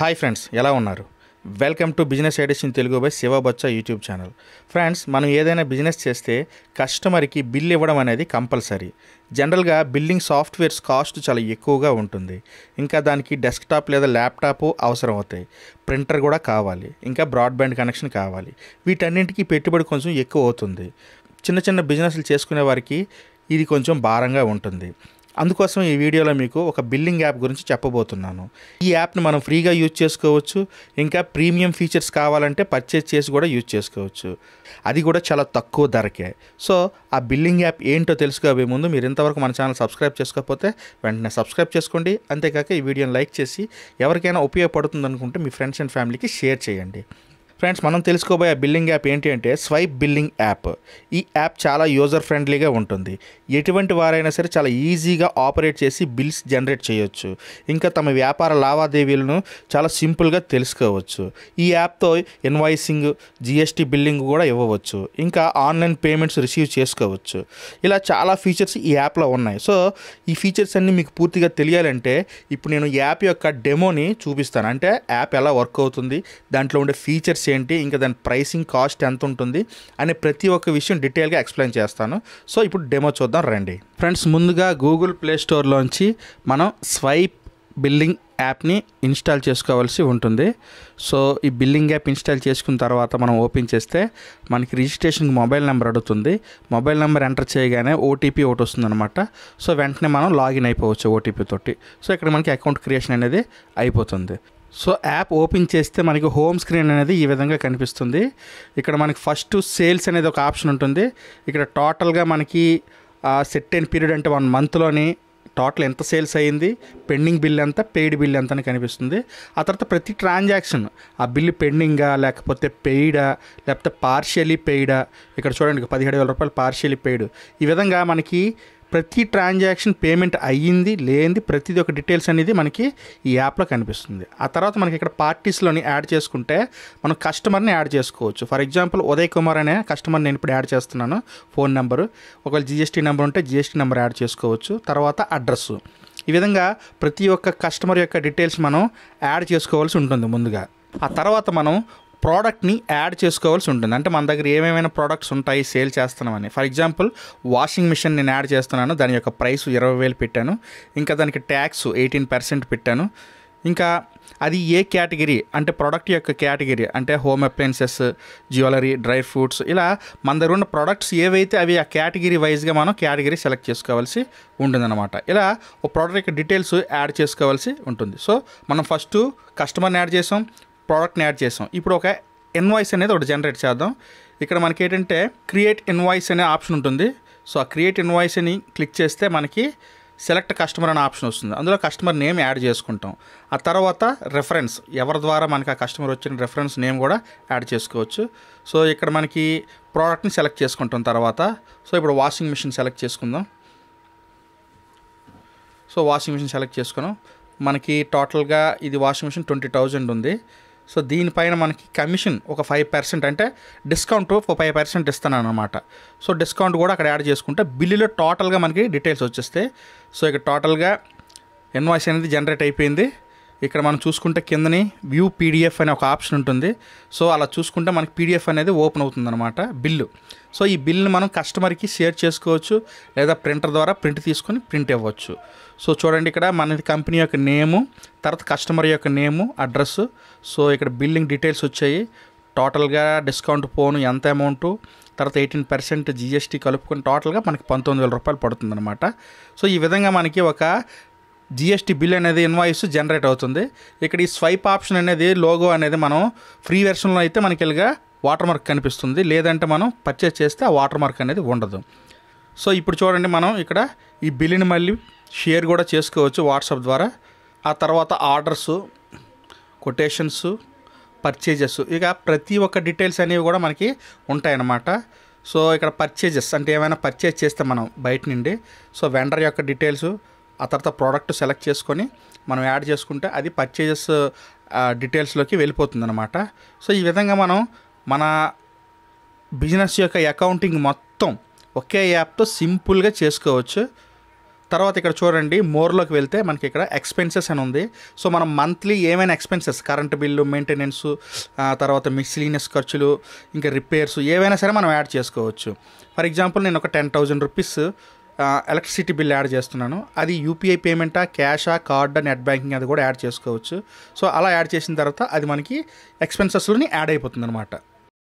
hi friends ఎలా ఉన్నారు welcome to business ideas in Telugu by Shiva Bachcha YouTube channel friends మనం ఏదైనా బిజినెస్ చేస్తే కస్టమర్కి బిల్ ఇవ్వడం అనేది కంపల్సరీ జనరల్గా బిల్లింగ్ సాఫ్ట్వేర్స్ కాస్ట్ చాలా ఎక్కువగా ఉంటుంది ఇంకా దానికి డెస్క్టాప్ లేదా ల్యాప్టాప్ అవసరం అవుతాయి ప్రింటర్ కూడా కావాలి ఇంకా బ్రాడ్బ్యాండ్ కనెక్షన్ కావాలి వీటన్నింటికి పెట్టుబడి కొంచెం ఎక్కువ అవుతుంది చిన్న చిన్న బిజినెస్లు చేసుకునే వారికి ఇది కొంచెం భారంగా ఉంటుంది అందుకోసం ఈ వీడియోలో మీకు ఒక బిల్లింగ్ యాప్ గురించి చెప్పబోతున్నాను ఈ యాప్ని మనం ఫ్రీగా యూజ్ చేసుకోవచ్చు ఇంకా ప్రీమియం ఫీచర్స్ కావాలంటే పర్చేస్ చేసి కూడా యూజ్ చేసుకోవచ్చు అది కూడా చాలా తక్కువ ధరకే సో ఆ బిల్లింగ్ యాప్ ఏంటో తెలుసుకోబోయే ముందు మీరు ఇంతవరకు మన ఛానల్ సబ్స్క్రైబ్ చేసుకోకపోతే వెంటనే సబ్స్క్రైబ్ చేసుకోండి అంతేకాక ఈ వీడియోని లైక్ చేసి ఎవరికైనా ఉపయోగపడుతుంది అనుకుంటే మీ ఫ్రెండ్స్ అండ్ ఫ్యామిలీకి షేర్ చేయండి ఫ్రెండ్స్ మనం తెలుసుకోబోయే బిల్లింగ్ యాప్ ఏంటి అంటే స్వైప్ బిల్లింగ్ యాప్ ఈ యాప్ చాలా యూజర్ ఫ్రెండ్లీగా ఉంటుంది ఎటువంటి వారైనా సరే చాలా ఈజీగా ఆపరేట్ చేసి బిల్స్ జనరేట్ చేయొచ్చు ఇంకా తమ వ్యాపార లావాదేవీలను చాలా సింపుల్గా తెలుసుకోవచ్చు ఈ యాప్తో ఇన్వాయిసింగ్ జిఎస్టీ బిల్లింగ్ కూడా ఇవ్వవచ్చు ఇంకా ఆన్లైన్ పేమెంట్స్ రిసీవ్ చేసుకోవచ్చు ఇలా చాలా ఫీచర్స్ ఈ యాప్లో ఉన్నాయి సో ఈ ఫీచర్స్ అన్నీ మీకు పూర్తిగా తెలియాలంటే ఇప్పుడు నేను యాప్ యొక్క డెమోని చూపిస్తాను అంటే యాప్ ఎలా వర్క్ అవుతుంది దాంట్లో ఉండే ఫీచర్స్ ఏంటి ఇంకా దాని ప్రైసింగ్ కాస్ట్ ఎంత ఉంటుంది అనే ప్రతి ఒక్క విషయం డీటెయిల్గా ఎక్స్ప్లెయిన్ చేస్తాను సో ఇప్పుడు డెమో చూద్దాం రండి ఫ్రెండ్స్ ముందుగా గూగుల్ ప్లే స్టోర్లోంచి మనం స్వైప్ బిల్లింగ్ యాప్ని ఇన్స్టాల్ చేసుకోవాల్సి ఉంటుంది సో ఈ బిల్లింగ్ యాప్ ఇన్స్టాల్ చేసుకున్న తర్వాత మనం ఓపెన్ చేస్తే మనకి రిజిస్ట్రేషన్కి మొబైల్ నెంబర్ అడుగుతుంది మొబైల్ నెంబర్ ఎంటర్ చేయగానే ఓటీపీ ఒకటి వస్తుందన్నమాట సో వెంటనే మనం లాగిన్ అయిపోవచ్చు ఓటీపీ తోటి సో ఇక్కడ మనకి అకౌంట్ క్రియేషన్ అనేది అయిపోతుంది సో యాప్ ఓపెన్ చేస్తే మనకి హోమ్ స్క్రీన్ అనేది ఈ విధంగా కనిపిస్తుంది ఇక్కడ మనకి ఫస్ట్ సేల్స్ అనేది ఒక ఆప్షన్ ఉంటుంది ఇక్కడ టోటల్గా మనకి సెట్ అయిన పీరియడ్ అంటే వన్ మంత్లోని టోటల్ ఎంత సేల్స్ అయ్యింది పెండింగ్ బిల్ ఎంత పెయిడ్ బిల్ ఎంత అని కనిపిస్తుంది ఆ తర్వాత ప్రతి ట్రాన్సాక్షన్ ఆ బిల్లు పెండింగా లేకపోతే పెయిడా లేకపోతే పార్షియలీ పెయిడా ఇక్కడ చూడండి పదిహేడు వేల రూపాయలు పార్షియలీ పెయిడ్ ఈ విధంగా మనకి ప్రతి ట్రాన్సాక్షన్ పేమెంట్ అయ్యింది లేనిది ప్రతిదీ ఒక డీటెయిల్స్ అనేది మనకి ఈ యాప్లో కనిపిస్తుంది ఆ తర్వాత మనకి ఇక్కడ పార్టీస్లోని యాడ్ చేసుకుంటే మనం కస్టమర్ని యాడ్ చేసుకోవచ్చు ఫర్ ఎగ్జాంపుల్ ఉదయ్ కుమార్ అనే కస్టమర్ నేను ఇప్పుడు యాడ్ చేస్తున్నాను ఫోన్ నెంబరు ఒకవేళ జిఎస్టీ నెంబర్ ఉంటే జిఎస్టీ నెంబర్ యాడ్ చేసుకోవచ్చు తర్వాత అడ్రస్ ఈ విధంగా ప్రతి ఒక్క కస్టమర్ యొక్క డీటెయిల్స్ మనం యాడ్ చేసుకోవాల్సి ఉంటుంది ముందుగా ఆ తర్వాత మనం ప్రోడక్ట్ని యాడ్ చేసుకోవాల్సి ఉంటుంది అంటే మన దగ్గర ఏమేమైనా ప్రోడక్ట్స్ ఉంటాయి సేల్ చేస్తున్నామని ఫర్ ఎగ్జాంపుల్ వాషింగ్ మిషన్ నేను యాడ్ చేస్తున్నాను దాని యొక్క ప్రైస్ ఇరవై వేలు పెట్టాను ఇంకా దానికి ట్యాక్స్ ఎయిటీన్ పర్సెంట్ పెట్టాను ఇంకా అది ఏ కేటగిరీ అంటే ప్రోడక్ట్ యొక్క కేటగిరీ అంటే home appliances jewellery dry fruits ఇలా మన దగ్గర ఉన్న ప్రోడక్ట్స్ ఏవైతే అవి ఆ కేటగిరీ వైజ్గా మనం కేటగిరీ సెలెక్ట్ చేసుకోవాల్సి ఉంటుందన్నమాట ఇలా ఒక ప్రోడక్ట్ యొక్క డీటెయిల్స్ యాడ్ చేసుకోవాల్సి ఉంటుంది సో మనం ఫస్ట్ కస్టమర్ని యాడ్ చేసాం ప్రోడక్ట్ని యాడ్ చేసాం ఇప్పుడు ఒక ఇన్వాయిస్ అనేది ఒకటి జనరేట్ చేద్దాం ఇక్కడ మనకి ఏంటంటే క్రియేట్ ఇన్వాయిస్ అనే ఆప్షన్ ఉంటుంది సో ఆ క్రియేట్ ఇన్వాయిస్ అని క్లిక్ చేస్తే మనకి సెలెక్ట్ కస్టమర్ అనే ఆప్షన్ వస్తుంది అందులో కస్టమర్ నేమ్ యాడ్ చేసుకుంటాం ఆ తర్వాత రెఫరెన్స్ ఎవరి ద్వారా మనకి ఆ కస్టమర్ వచ్చిన రెఫరెన్స్ నేమ్ కూడా యాడ్ చేసుకోవచ్చు సో ఇక్కడ మనకి ప్రోడక్ట్ని సెలెక్ట్ చేసుకుంటాం తర్వాత సో ఇప్పుడు వాషింగ్ మిషన్ సెలెక్ట్ చేసుకుందాం సో వాషింగ్ మిషన్ సెలెక్ట్ చేసుకున్నాం మనకి టోటల్గా ఇది వాషింగ్ మిషన్ ట్వంటీ థౌజండ్ ఉంది సో దీనిపైన మనకి కమిషన్ ఒక ఫైవ్ పర్సెంట్ అంటే డిస్కౌంట్ ఒక ఫైవ్ పర్సెంట్ ఇస్తాను అనమాట సో డిస్కౌంట్ కూడా అక్కడ యాడ్ చేసుకుంటే బిల్లులో టోటల్గా మనకి డీటెయిల్స్ వచ్చేస్తే సో ఇక్కడ టోటల్గా ఇన్వాయిస్ అనేది జనరేట్ అయిపోయింది ఇక్కడ మనం చూసుకుంటే కిందని వ్యూ పీడిఎఫ్ అనే ఒక ఆప్షన్ ఉంటుంది సో అలా చూసుకుంటే మనకి పీడిఎఫ్ అనేది ఓపెన్ అవుతుందన్నమాట బిల్లు సో ఈ బిల్లుని మనం కస్టమర్కి షేర్ చేసుకోవచ్చు లేదా ప్రింటర్ ద్వారా ప్రింట్ తీసుకొని ప్రింట్ ఇవ్వచ్చు సో చూడండి ఇక్కడ మనది కంపెనీ యొక్క నేము తర్వాత కస్టమర్ యొక్క నేము అడ్రస్ సో ఇక్కడ బిల్లింగ్ డీటెయిల్స్ వచ్చాయి టోటల్గా డిస్కౌంట్ పోను ఎంత అమౌంట్ తర్వాత ఎయిటీన్ పర్సెంట్ జిఎస్టీ కలుపుకొని టోటల్గా మనకి పంతొమ్మిది వేల రూపాయలు పడుతుందన్నమాట సో ఈ విధంగా మనకి ఒక జిఎస్టీ బిల్ అనేది ఇన్వాయిస్ జనరేట్ అవుతుంది ఇక్కడ ఈ స్వైప్ ఆప్షన్ అనేది లోగో అనేది మనం ఫ్రీ వెర్షన్లో అయితే మనకి ఇలాగా వాటర్ మార్క్ కనిపిస్తుంది లేదంటే మనం పర్చేస్ చేస్తే ఆ వాటర్ మార్క్ అనేది ఉండదు సో ఇప్పుడు చూడండి మనం ఇక్కడ ఈ బిల్లుని మళ్ళీ షేర్ కూడా చేసుకోవచ్చు వాట్సాప్ ద్వారా ఆ తర్వాత ఆర్డర్స్ కొటేషన్స్ పర్చేజెస్ ఇక ప్రతి ఒక్క డీటెయిల్స్ అనేవి కూడా మనకి ఉంటాయన్నమాట సో ఇక్కడ పర్చేజెస్ అంటే ఏమైనా పర్చేజ్ చేస్తే మనం బయట నుండి సో వెండర్ యొక్క డీటెయిల్స్ ఆ తర్వాత ప్రోడక్ట్ సెలెక్ట్ చేసుకొని మనం యాడ్ చేసుకుంటే అది పర్చేజెస్ డీటెయిల్స్లోకి వెళ్ళిపోతుంది అనమాట సో ఈ విధంగా మనం మన బిజినెస్ యొక్క అకౌంటింగ్ మొత్తం ఒకే యాప్తో సింపుల్గా చేసుకోవచ్చు తర్వాత ఇక్కడ చూడండి మోర్లోకి వెళ్తే మనకి ఇక్కడ ఎక్స్పెన్సెస్ అని ఉంది సో మనం మంత్లీ ఏమైనా ఎక్స్పెన్సెస్ కరెంట్ బిల్లు మెయింటెనెన్స్ తర్వాత మిస్లీనియస్ ఖర్చులు ఇంకా రిపేర్స్ ఏవైనా సరే మనం యాడ్ చేసుకోవచ్చు ఫర్ ఎగ్జాంపుల్ నేను ఒక ten thousand rupees electricity bill add చేస్తున్నాను అది యూపీఐ పేమెంటా క్యాషా కార్డా నెట్ బ్యాంకింగ్ అది కూడా యాడ్ చేసుకోవచ్చు సో అలా యాడ్ చేసిన తర్వాత అది మనకి ఎక్స్పెన్సెస్లోని యాడ్ అయిపోతుంది అనమాట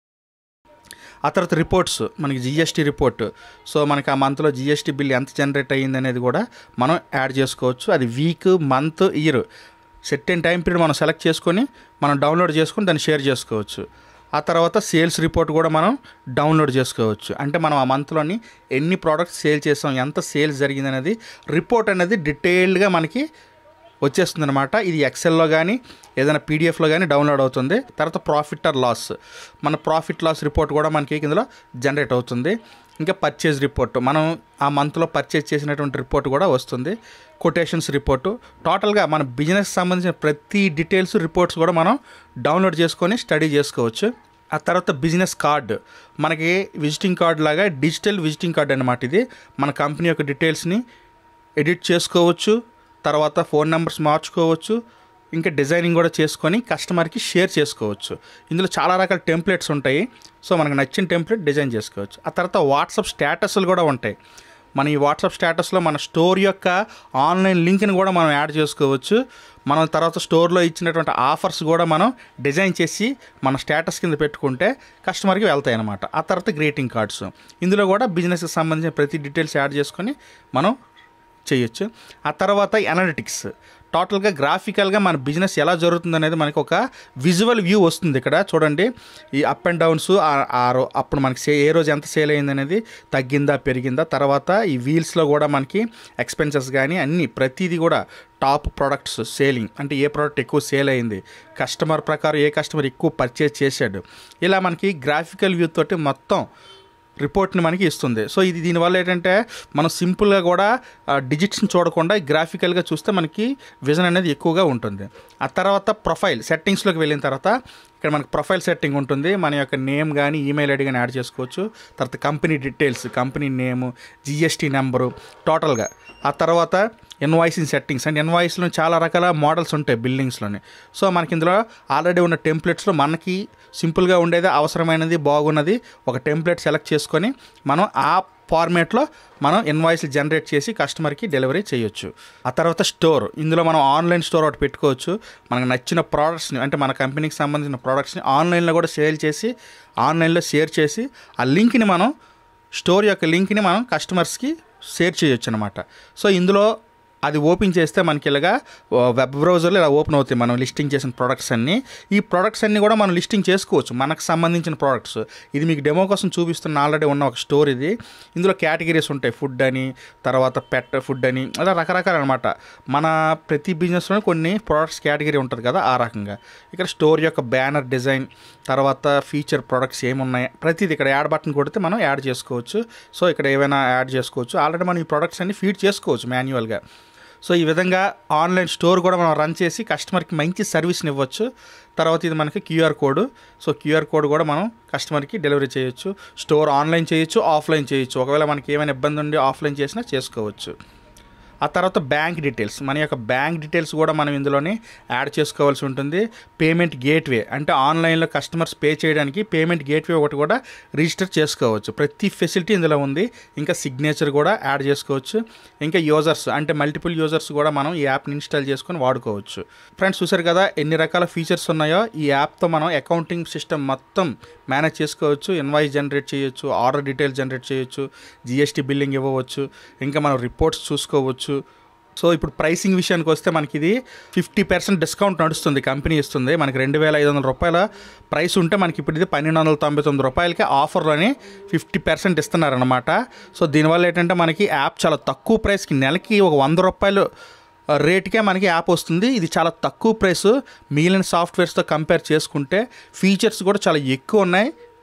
ఆ తర్వాత రిపోర్ట్స్ మనకి జిఎస్టీ రిపోర్ట్ సో మనకి ఆ మంత్లో జిఎస్టీ బిల్ ఎంత జనరేట్ అయ్యింది అనేది కూడా మనం యాడ్ చేసుకోవచ్చు అది week month year set time period మనం సెలెక్ట్ చేసుకొని మనం డౌన్లోడ్ చేసుకొని దాన్ని షేర్ చేసుకోవచ్చు ఆ తర్వాత సేల్స్ రిపోర్ట్ కూడా మనం డౌన్లోడ్ చేసుకోవచ్చు అంటే మనం ఆ మంత్లోని ఎన్ని ప్రోడక్ట్స్ సేల్ చేసాం ఎంత సేల్స్ జరిగింది అనేది రిపోర్ట్ అనేది డీటెయిల్డ్గా మనకి వచ్చేస్తుంది అనమాట ఇది ఎక్సెల్లో కానీ ఏదైనా పీడిఎఫ్లో కానీ డౌన్లోడ్ అవుతుంది తర్వాత ప్రాఫిట్ ఆర్ లాస్ మన ప్రాఫిట్ లాస్ రిపోర్ట్ కూడా మనకి ఇందులో జనరేట్ అవుతుంది ఇంకా పర్చేజ్ రిపోర్ట్ మనం ఆ మంత్లో పర్చేజ్ చేసినటువంటి రిపోర్ట్ కూడా వస్తుంది కొటేషన్స్ రిపోర్టు టోటల్గా మన బిజినెస్ సంబంధించిన ప్రతి డీటెయిల్స్ రిపోర్ట్స్ కూడా మనం డౌన్లోడ్ చేసుకొని స్టడీ చేసుకోవచ్చు ఆ తర్వాత బిజినెస్ కార్డ్ మనకి విజిటింగ్ కార్డ్ లాగా డిజిటల్ విజిటింగ్ కార్డ్ అనమాట ఇది మన కంపెనీ యొక్క డీటెయిల్స్ని ఎడిట్ చేసుకోవచ్చు తర్వాత ఫోన్ నెంబర్స్ మార్చుకోవచ్చు ఇంకా డిజైనింగ్ కూడా చేసుకొని కస్టమర్కి షేర్ చేసుకోవచ్చు ఇందులో చాలా రకాల టెంప్లెట్స్ ఉంటాయి సో మనకు నచ్చిన టెంప్లెట్ డిజైన్ చేసుకోవచ్చు ఆ తర్వాత వాట్సాప్ స్టేటస్లు కూడా ఉంటాయి మన ఈ వాట్సాప్ స్టేటస్లో మన స్టోర్ యొక్క ఆన్లైన్ లింక్ని కూడా మనం యాడ్ చేసుకోవచ్చు మనం తర్వాత స్టోర్లో ఇచ్చినటువంటి ఆఫర్స్ కూడా మనం డిజైన్ చేసి మన స్టేటస్ కింద పెట్టుకుంటే కస్టమర్కి వెళ్తాయి అనమాట ఆ తర్వాత గ్రీటింగ్ కార్డ్స్ ఇందులో కూడా బిజినెస్కి సంబంధించిన ప్రతి డీటెయిల్స్ యాడ్ చేసుకొని మనం చేయొచ్చు ఆ తర్వాత అనలిటిక్స్ టోటల్గా గ్రాఫికల్గా మన బిజినెస్ ఎలా జరుగుతుంది అనేది మనకి ఒక విజువల్ వ్యూ వస్తుంది ఇక్కడ చూడండి ఈ అప్ అండ్ డౌన్స్ అప్పుడు మనకి సే ఏ రోజు ఎంత సేల్ అయింది అనేది తగ్గిందా పెరిగిందా తర్వాత ఈ వీల్స్లో కూడా మనకి ఎక్స్పెన్సెస్ కానీ అన్నీ ప్రతిదీ కూడా టాప్ ప్రోడక్ట్స్ సేలింగ్ అంటే ఏ ప్రోడక్ట్ ఎక్కువ సేల్ అయింది కస్టమర్ ప్రకారం ఏ కస్టమర్ ఎక్కువ పర్చేజ్ చేశాడు ఇలా మనకి గ్రాఫికల్ వ్యూ తోటి మొత్తం రిపోర్ట్ని మనకి ఇస్తుంది సో ఇది దీనివల్ల ఏంటంటే మనం సింపుల్గా కూడా డిజిట్స్ని చూడకుండా గ్రాఫికల్గా చూస్తే మనకి విజన్ అనేది ఎక్కువగా ఉంటుంది ఆ తర్వాత ప్రొఫైల్ సెట్టింగ్స్లోకి వెళ్ళిన తర్వాత ఇక్కడ మనకి ప్రొఫైల్ సెట్టింగ్ ఉంటుంది మన యొక్క నేమ్ కానీ ఈమెయిల్ ఐడి కానీ యాడ్ చేసుకోవచ్చు తర్వాత company details company name GST number టోటల్గా ఆ తర్వాత ఇన్వాయిసింగ్ సెట్టింగ్స్ అండ్ ఇన్వాయిస్లో చాలా రకాల మోడల్స్ ఉంటాయి బిల్డింగ్స్లోని సో మనకి ఇందులో ఆల్రెడీ ఉన్న టెంప్లెట్స్లో మనకి సింపుల్గా ఉండేది అవసరమైనది బాగున్నది ఒక టెంప్లెట్ సెలెక్ట్ చేసుకొని మనం ఆ ఫార్మేట్లో మనం ఇన్వాయిస్ జనరేట్ చేసి కస్టమర్కి డెలివరీ చేయొచ్చు ఆ తర్వాత స్టోర్ ఇందులో మనం ఆన్లైన్ స్టోర్ ఒకటి పెట్టుకోవచ్చు మనకు నచ్చిన ప్రోడక్ట్స్ని అంటే మన కంపెనీకి సంబంధించిన ప్రోడక్ట్స్ని ఆన్లైన్లో కూడా సేల్ చేసి ఆన్లైన్లో షేర్ చేసి ఆ లింక్ని మనం స్టోర్ యొక్క లింక్ని మనం కస్టమర్స్కి షేర్ చేయొచ్చు అనమాట సో ఇందులో అది ఓపెన్ చేస్తే మనకి ఇలాగా వెబ్ బ్రౌజర్లో ఇలా ఓపెన్ అవుతాయి మనం లిస్టింగ్ చేసిన ప్రోడక్ట్స్ అన్నీ ఈ ప్రోడక్ట్స్ అన్నీ కూడా మనం లిస్టింగ్ చేసుకోవచ్చు మనకు సంబంధించిన ప్రోడక్ట్స్ ఇది మీకు డెమో కోసం చూపిస్తున్న ఆల్రెడీ ఉన్న ఒక స్టోర్ ఇది ఇందులో కేటగిరీస్ ఉంటాయి ఫుడ్ అని తర్వాత పెట్ ఫుడ్ అని అలా రకరకాలు అనమాట మన ప్రతి బిజినెస్లో కొన్ని ప్రోడక్ట్స్ కేటగిరీ ఉంటుంది కదా ఆ రకంగా ఇక్కడ స్టోర్ యొక్క బ్యానర్ డిజైన్ తర్వాత ఫీచర్ ప్రోడక్ట్స్ ఏమున్నాయి ప్రతిది ఇక్కడ యాడ్ బటన్ కొడితే మనం యాడ్ చేసుకోవచ్చు సో ఇక్కడ ఏమైనా యాడ్ చేసుకోవచ్చు ఆల్రెడీ మనం ఈ ప్రోడక్ట్స్ అన్ని ఫీడ్ చేసుకోవచ్చు మాన్యువల్గా సో ఈ విధంగా ఆన్లైన్ స్టోర్ కూడా మనం రన్ చేసి కస్టమర్కి మంచి సర్వీస్ని ఇవ్వచ్చు తర్వాత ఇది మనకి QR code so QR code కూడా మనం కస్టమర్కి డెలివరీ చేయొచ్చు స్టోర్ ఆన్లైన్ చేయొచ్చు ఆఫ్లైన్ చేయొచ్చు ఒకవేళ మనకి ఏమైనా ఇబ్బంది ఉండి ఆఫ్లైన్ చేసినా చేసుకోవచ్చు ఆ తర్వాత బ్యాంక్ డీటెయిల్స్ మన యొక్క బ్యాంక్ డీటెయిల్స్ కూడా మనం ఇందులోనే యాడ్ చేసుకోవాల్సి ఉంటుంది పేమెంట్ గేట్వే అంటే ఆన్లైన్లో కస్టమర్స్ పే చేయడానికి పేమెంట్ గేట్వే ఒకటి కూడా రిజిస్టర్ చేసుకోవచ్చు ప్రతి ఫెసిలిటీ ఇందులో ఉంది ఇంకా సిగ్నేచర్ కూడా యాడ్ చేసుకోవచ్చు ఇంకా యూజర్స్ అంటే మల్టిపుల్ యూజర్స్ కూడా మనం ఈ యాప్ని ఇన్స్టాల్ చేసుకొని వాడుకోవచ్చు ఫ్రెండ్స్ చూసారు కదా ఎన్ని రకాల ఫీచర్స్ ఉన్నాయో ఈ యాప్తో మనం అకౌంటింగ్ సిస్టమ్ మొత్తం మేనేజ్ చేసుకోవచ్చు ఇన్వాయిస్ జనరేట్ చేయొచ్చు ఆర్డర్ డీటెయిల్స్ జనరేట్ చేయొచ్చు జిఎస్టీ బిల్లింగ్ ఇవ్వవచ్చు ఇంకా మనం రిపోర్ట్స్ చూసుకోవచ్చు సో ఇప్పుడు ప్రైసింగ్ విషయానికి వస్తే మనకి ఇది ఫిఫ్టీ పర్సెంట్ డిస్కౌంట్ నడుస్తుంది కంపెనీ ఇస్తుంది మనకి రెండు వేల ఐదు వందల రూపాయల ప్రైస్ ఉంటే మనకి ఇప్పుడు ఇది పన్నెండు వందల తొంభై తొమ్మిది రూపాయలకి ఆఫర్లోని ఫిఫ్టీ పర్సెంట్ ఇస్తున్నారనమాట సో దీనివల్ల ఏంటంటే మనకి యాప్ చాలా తక్కువ ప్రైస్కి నెలకి ఒక వంద రూపాయలు రేట్కే మనకి యాప్ వస్తుంది ఇది చాలా తక్కువ ప్రైస్ మిగిలిన సాఫ్ట్వేర్స్తో కంపేర్ చేసుకుంటే ఫీచర్స్ కూడా చాలా ఎక్కువ ఉన్నాయి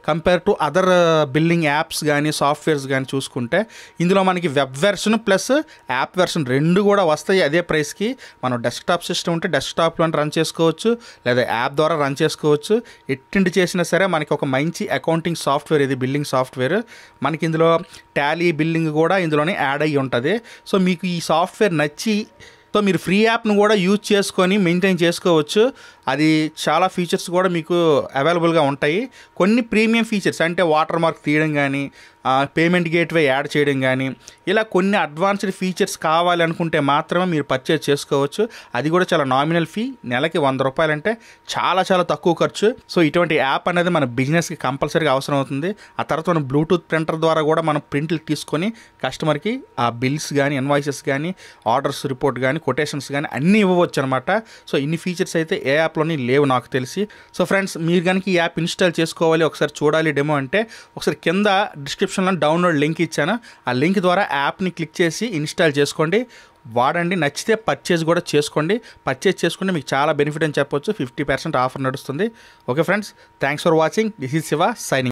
compare to other building apps కానీ సాఫ్ట్వేర్స్ కానీ చూసుకుంటే ఇందులో మనకి web version plus app version రెండు కూడా వస్తాయి అదే ప్రైస్కి మనం డెస్క్టాప్ సిస్టమ్ ఉంటే డెస్క్టాప్లో రన్ చేసుకోవచ్చు లేదా యాప్ ద్వారా రన్ చేసుకోవచ్చు ఎట్టింటి చేసినా సరే మనకి ఒక మంచి అకౌంటింగ్ సాఫ్ట్వేర్ ఇది బిల్డింగ్ సాఫ్ట్వేర్ మనకి ఇందులో టాలీ బిల్డింగ్ కూడా ఇందులోనే యాడ్ అయ్యి ఉంటుంది సో మీకు ఈ సాఫ్ట్వేర్ నచ్చి సో మీరు ఫ్రీ యాప్ను కూడా యూజ్ చేసుకొని మెయింటైన్ చేసుకోవచ్చు అది చాలా ఫీచర్స్ కూడా మీకు అవైలబుల్గా ఉంటాయి కొన్ని ప్రీమియం ఫీచర్స్ అంటే వాటర్ మార్క్ తీయడం కానీ పేమెంట్ గేట్వే యాడ్ చేయడం కానీ ఇలా కొన్ని అడ్వాన్స్డ్ ఫీచర్స్ కావాలి అనుకుంటే మాత్రమే మీరు పర్చేజ్ చేసుకోవచ్చు అది కూడా చాలా నామినల్ ఫీ నెలకి వంద రూపాయలు అంటే చాలా చాలా తక్కువ ఖర్చు సో ఇటువంటి యాప్ అనేది మన బిజినెస్కి కంపల్సరీగా అవసరం అవుతుంది ఆ తర్వాత మనం బ్లూటూత్ ప్రింటర్ ద్వారా కూడా మనం ప్రింట్లు తీసుకొని కస్టమర్కి ఆ బిల్స్ కానీ ఇన్వాయిసెస్ కానీ ఆర్డర్స్ రిపోర్ట్ కానీ కొటేషన్స్ కానీ అన్నీ ఇవ్వవచ్చు అనమాట సో ఇన్ని ఫీచర్స్ అయితే ఏ యాప్లోని లేవు నాకు తెలిసి సో ఫ్రెండ్స్ మీరు కనుక ఈ యాప్ ఇన్స్టాల్ చేసుకోవాలి ఒకసారి చూడాలి డెమో అంటే ఒకసారి కింద డిస్క్రిప్షన్లో డౌన్లోడ్ లింక్ ఇచ్చాను ఆ లింక్ ద్వారా యాప్ని క్లిక్ చేసి ఇన్స్టాల్ చేసుకోండి వాడండి నచ్చితే పర్చేజ్ కూడా చేసుకోండి పర్చేజ్ చేసుకుంటే మీకు చాలా బెనిఫిట్ అని చెప్పొచ్చు ఫిఫ్టీ పర్సెంట్ ఆఫర్ నడుస్తుంది okay friends thanks for watching this is Shiva signing